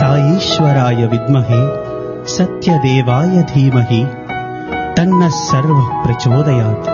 సాయీశ్వరాయ విద్మహే సత్యదేవాయ ధీమహి తన్న సర్వ ప్రచోదయాత్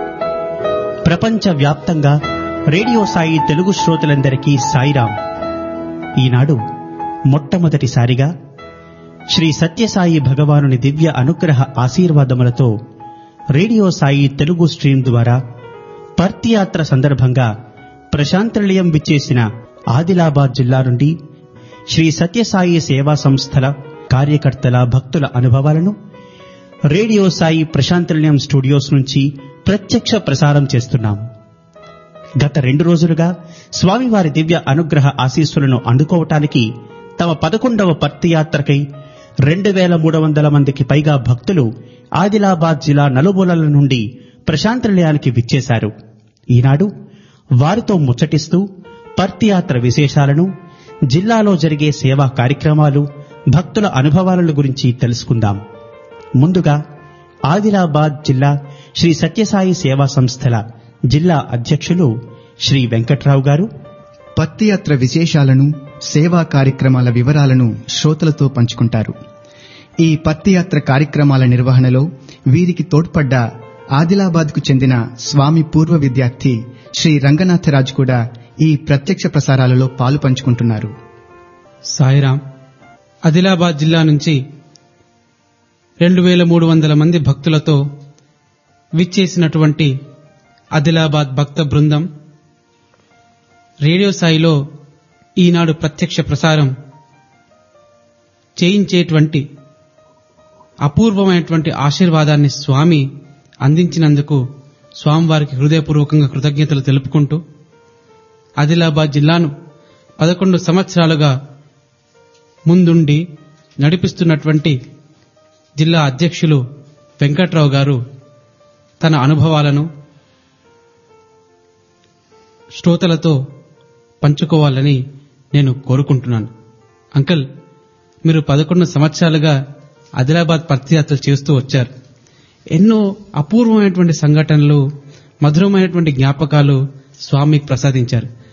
ప్రపంచ వ్యాప్తంగా రేడియో సాయి తెలుగు శ్రోతలందరికీ సాయిరాం ఈనాడు మొట్టమొదటిసారిగా శ్రీ సత్యసాయి భగవానుని దివ్య అనుగ్రహ ఆశీర్వాదములతో రేడియో సాయి తెలుగు స్ట్రీమ్ ద్వారా పర్తియాత్ర సందర్భంగా ప్రశాంతనిలయం విచ్చేసిన ఆదిలాబాద్ జిల్లా నుండి శ్రీ సత్యసాయి సేవా సంస్థల కార్యకర్తల భక్తుల అనుభవాలను రేడియో సాయి ప్రశాంతనిలయం స్టూడియోస్ నుంచి ప్రత్యక్ష ప్రసారం చేస్తున్నాం గత రెండు రోజులుగా స్వామివారి దివ్య అనుగ్రహ ఆశీస్సులను అందుకోవటానికి తమ పదకొండవ పర్తియాత్రకై రెండు వేల మూడు వందల మందికి పైగా భక్తులు ఆదిలాబాద్ జిల్లా నలుమూలల నుండి ప్రశాంత నిలయానికి విచ్చేశారు ఈనాడు వారితో ముచ్చటిస్తూ పర్తియాత్ర విశేషాలను జిల్లాలో జరిగే సేవా కార్యక్రమాలు భక్తుల అనుభవాల గురించి తెలుసుకుందాం ముందుగా ఆదిలాబాద్ జిల్లా శ్రీ సత్యసాయి సేవా సంస్థల జిల్లా అధ్యక్షులు శ్రీ వెంకట్రావు గారు పత్తియాత్ర విశేషాలను సేవా కార్యక్రమాల వివరాలను శ్రోతలతో పంచుకుంటారు ఈ పత్తియాత్ర కార్యక్రమాల నిర్వహణలో వీరికి తోడ్పడ్డ ఆదిలాబాద్కు చెందిన స్వామి పూర్వ విద్యార్థి శ్రీ రంగనాథరాజు కూడా ఈ ప్రత్యక్ష ప్రసారాలలో పాలు పంచుకుంటున్నారు సాయిరాం ఆదిలాబాద్ జిల్లా నుంచి రెండు వేల మూడు వందల మంది భక్తులతో విచ్చేసినటువంటి ఆదిలాబాద్ భక్త బృందం రేడియో సాయిలో ఈనాడు ప్రత్యక్ష ప్రసారం చేయించేటువంటి అపూర్వమైనటువంటి ఆశీర్వాదాన్ని స్వామి అందించినందుకు స్వామివారికి హృదయపూర్వకంగా కృతజ్ఞతలు తెలుపుకుంటూ ఆదిలాబాద్ జిల్లాను పదకొండు సంవత్సరాలుగా ముందుండి నడిపిస్తున్నటువంటి జిల్లా అధ్యక్షులు వెంకట్రావు గారు తన అనుభవాలను శ్రోతలతో పంచుకోవాలని నేను కోరుకుంటున్నాను అంకల్ మీరు పదకొండు సంవత్సరాలుగా ఆదిలాబాద్ పర్తియాత్ర చేస్తూ వచ్చారు ఎన్నో అపూర్వమైనటువంటి సంఘటనలు మధురమైనటువంటి జ్ఞాపకాలు స్వామికి ప్రసాదించారు